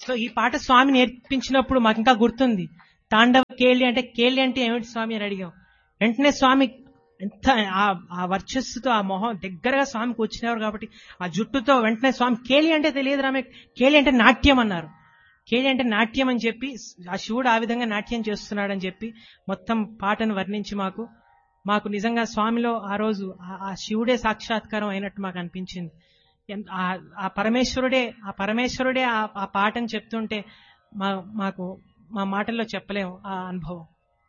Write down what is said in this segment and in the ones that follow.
so ఈ పాట స్వామి నేర్పించినప్పుడు మాకు ఇంకా గుర్తుంది తాండవ కేళి అంటే కేళి అంటే ఏమిటి స్వామి అని అడిగాం వెంటనే స్వామి ఎంత ఆ- ఆ వర్చస్సుతో ఆ మొహం దగ్గరగా స్వామికి వచ్చినారు కాబట్టి ఆ జుట్టుతో వెంటనే స్వామి కేళి అంటే తెలియదు రామే కేళి అంటే నాట్యం అన్నారు కేళి అంటే నాట్యం అని చెప్పి ఆ శివుడు ఆ విధంగా నాట్యం చేస్తున్నాడని చెప్పి మొత్తం పాటను వర్ణించి మాకు మాకు నిజంగా స్వామిలో ఆ రోజు ఆ- ఆ శివుడే సాక్షాత్కారం అయినట్టు మాకు అనిపించింది ఎన్- ఆ- ఆ పరమేశ్వరుడే ఆ పరమేశ్వరుడే ఆ- ఆ పాటను చెప్తుంటే మా మాకు మా మాటల్లో చెప్పలేము ఆ అనుభవం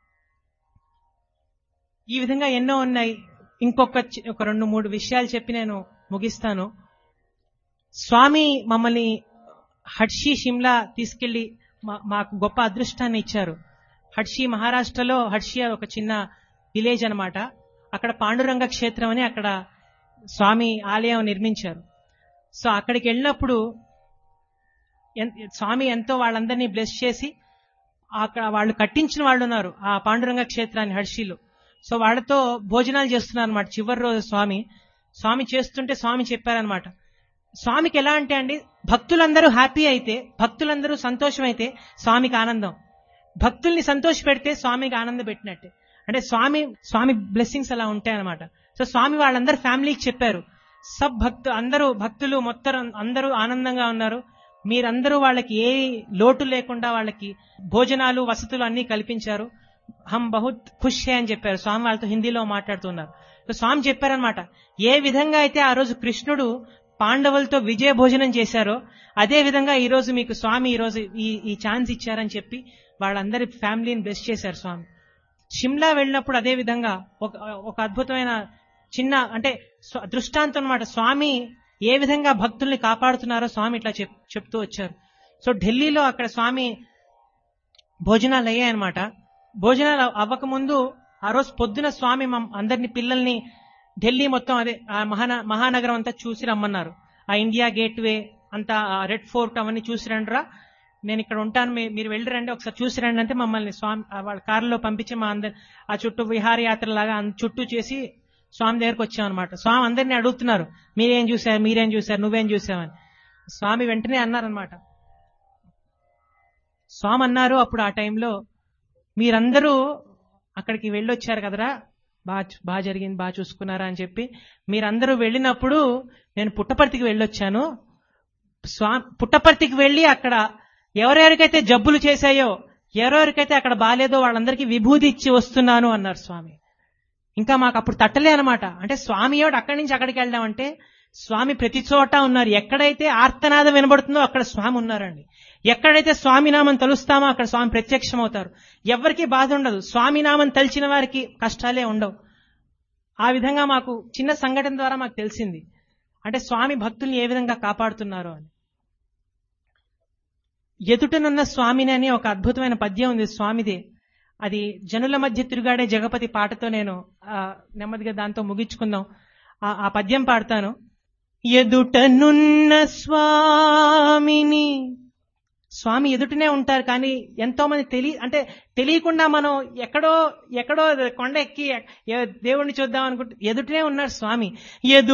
ఈ విధంగా ఎన్నో ఉన్నాయి ఇంకొక చి- ఒక రెండు మూడు విషయాలు చెప్పి నేను ముగిస్తాను స్వామి మమ్మల్ని హడ్షి షిమ్లా తీసుకెళ్లి మా- మాకు గొప్ప అదృష్టాన్ని ఇచ్చారు హడ్షి మహారాష్ట్రలో హడ్షి ఒక చిన్న విలేజ్ అన్నమాట అక్కడ పాండురంగ క్షేత్రం అని అక్కడ స్వామి ఆలయం నిర్మించారు సో అక్కడికి వెళ్ళినప్పుడు ఎన్- స్వామి ఎంతో వాళ్ళందరినీ బ్లెస్ చేసి అక్కడ వాళ్ళు కట్టించిన వాళ్ళు ఉన్నారు ఆ పాండురంగ క్షేత్రాన్ని హర్షిలో సో వాళ్ళతో భోజనాలు చేస్తున్నారు అనమాట చివరి రోజు స్వామి స్వామి చేస్తుంటే స్వామి చెప్పారనమాట స్వామికి ఎలా అంటే అండి భక్తులందరూ హ్యాపీ అయితే భక్తులందరూ సంతోషం అయితే స్వామికి ఆనందం భక్తుల్ని సంతోష పెడితే స్వామికి ఆనందం పెట్టినట్టే అంటే స్వామి స్వామి బ్లెస్సింగ్స్ అలా ఉంటాయి అనమాట సో స్వామి వాళ్ళందరూ ఫ్యామిలీకి చెప్పారు సబ్ భక్తు అందరూ భక్తులు మొత్తం అందరూ ఆనందంగా ఉన్నారు మీరందరూ వాళ్ళకి ఏ లోటు లేకుండా వాళ్ళకి భోజనాలు వసతులు అన్ని కల్పించారు హమ్ బహుత్ ఖుష్ హే అని చెప్పారు స్వామి వాళ్ళతో హిందీలో మాట్లాడుతున్నారు సో స్వామి చెప్పారనమాట ఏ విధంగా అయితే ఆ రోజు కృష్ణుడు పాండవులతో విజయ భోజనం చేశారో అదే విధంగా ఈ రోజు మీకు స్వామి ఈ రోజు ఈ ఈ ఛాన్స్ ఇచ్చారని చెప్పి వాళ్ళందరి ఫ్యామిలీని బ్లెస్ చేశారు స్వామి షిమ్లా వెళ్ళినప్పుడు అదే విధంగా ఒక ఒక అద్భుతమైన చిన్న అంటే స్వ- దృష్టాంతం అన్నమాట స్వామి ఏ విధంగా భక్తుల్ని కాపాడుతున్నారో స్వామి ఇట్లా చెప్ చెప్తూ వచ్చారు సో ఢిల్లీలో అక్కడ స్వామి భోజనాలు అయ్యాయన్నమాట భోజనాలు అవ్వకముందు ఆ రోజు పొద్దున స్వామి మమ్- అందరిని పిల్లల్ని ఢిల్లీ మొత్తం అదే ఆ మహాన మహానగరం అంతా చూసి రమ్మన్నారు ఆ ఇండియా గేట్ వే అంతా ఆ రెడ్ ఫోర్ట్ అవన్నీ చూసి రండిరా నేను ఇక్కడ ఉంటాను మీ- మీరు వెళ్ళి రండి ఒకసారి చూసి రండి అంటే మమ్మల్ని స్వామి ఆ వాళ్ళ కారులో పంపించి మా అందరి ఆ చుట్టూ విహారయాత్ర లాగా అన్- చుట్టూ చేసి స్వామి దగ్గరకు వచ్చాం అనమాట స్వామి అందరినీ అడుగుతున్నారు మీరేం చూశారు మీరేం చూశారు నువ్వేం చూసావని స్వామి వెంటనే అన్నారనమాట స్వామి అన్నారు అప్పుడు ఆ టైంలో మీరందరూ అక్కడికి వెళ్ళొచ్చారు కదరా బాగా బాగా జరిగింది బాగా చూసుకున్నారా అని చెప్పి మీరందరూ వెళ్ళినప్పుడు నేను పుట్టపర్తికి వెళ్ళొచ్చాను స్వా పుట్టపర్తికి వెళ్ళి అక్కడ ఎవరెవరికైతే జబ్బులు చేశాయో ఎవరెవరికైతే అక్కడ బాలేదో వాళ్ళందరికీ విభూది ఇచ్చి వస్తున్నాను అన్నారు స్వామి ఇంకా మాకు అప్పుడు తట్టలే అనమాట అంటే స్వామి ఎవడు అక్కడి నుంచి అక్కడికి వెళ్దామంటే స్వామి ప్రతి చోట ఉన్నారు ఎక్కడైతే ఆర్తనాదం వినబడుతుందో అక్కడ స్వామి ఉన్నారండి ఎక్కడైతే స్వామి నామం తలుస్తామో అక్కడ స్వామి ప్రత్యక్షం అవుతారు ఎవరికి బాధ ఉండదు స్వామి నామం తలిచిన వారికి కష్టాలే ఉండవు ఆ విధంగా మాకు చిన్న సంఘటన ద్వారా మాకు తెలిసింది అంటే స్వామి భక్తుల్ని ఏ విధంగా కాపాడుతున్నారు అని ఎదుటనున్న స్వామిని అని ఒక అద్భుతమైన పద్యం ఉంది స్వామిదే అది జనుల మధ్య తిరుగాడే జగపతి పాటతో నేను ఆ, నెమ్మదిగా దాంతో ముగించుకుందాం ఆ ఆ పద్యం పాడతాను ఎదుటనున్న స్వామిని స్వామి ఎదుటనే ఉంటారు కానీ ఎంతో మంది తెలియ అంటే తెలియకుండా మనం ఎక్కడో ఎక్కడో కొండ ఎక్కి ఎ- దేవుణ్ణి చూద్దాం అనుకుంటే ఎదుటనే ఉన్నారు స్వామి ఎదు